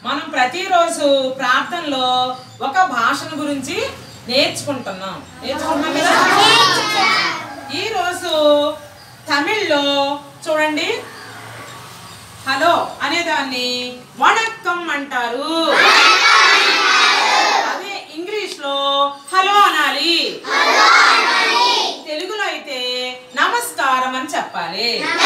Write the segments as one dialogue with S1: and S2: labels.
S1: మనం ప్రతిరోజు ప్రార్థనలో ఒక భాషను గురించి నేర్చుకుంటున్నాం నేర్చుకుంటున్నాం కదా ఈ రోజు తమిళ్లో చూడండి హలో అనేదాన్ని వణక్కం అంటారు అదే ఇంగ్లీష్ లో హలో అనాలి తెలుగులో అయితే నమస్కారం అని చెప్పాలి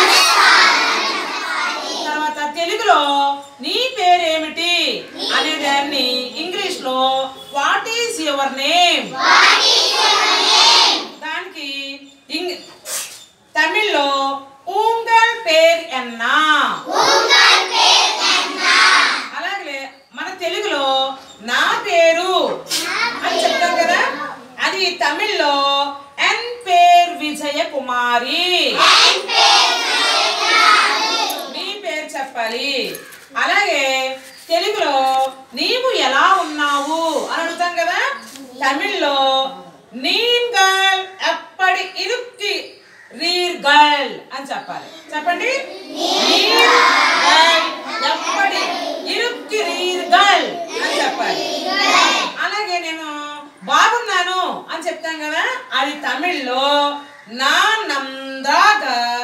S1: తర్వాత తెలుగులో నీ పేరేమిటి అనే దాన్ని ఇంగ్లీష్ లో వాట్ ఈస్ యువర్ నేమ్ దానికి ఇంగ్ తమిళ్లో ఉంగల్ పేర్ ఎన్నా అలాగే మన తెలుగులో నా పేరు అని చెప్తాం కదా అది తమిళ్లో ఎన్ పేర్ విజయ కుమారి మీ పేరు చెప్పాలి అలాగే తెలుగులో నీవు ఎలా ఉన్నావు అని అడుగుతాం కదా తమిళ్లో நீங்கள் ఎప్పటి ఇరుక్కి రీర్గల్ అని చెప్పాలి చెప్పండి நீங்கள் ఎప్పటి ఇరుక్కి రీర్గల్ అని చెప్పాలి అలాగే నేను బాగున్నాను అని చెప్తాం కదా అది తమిళ్లో నా నందాగ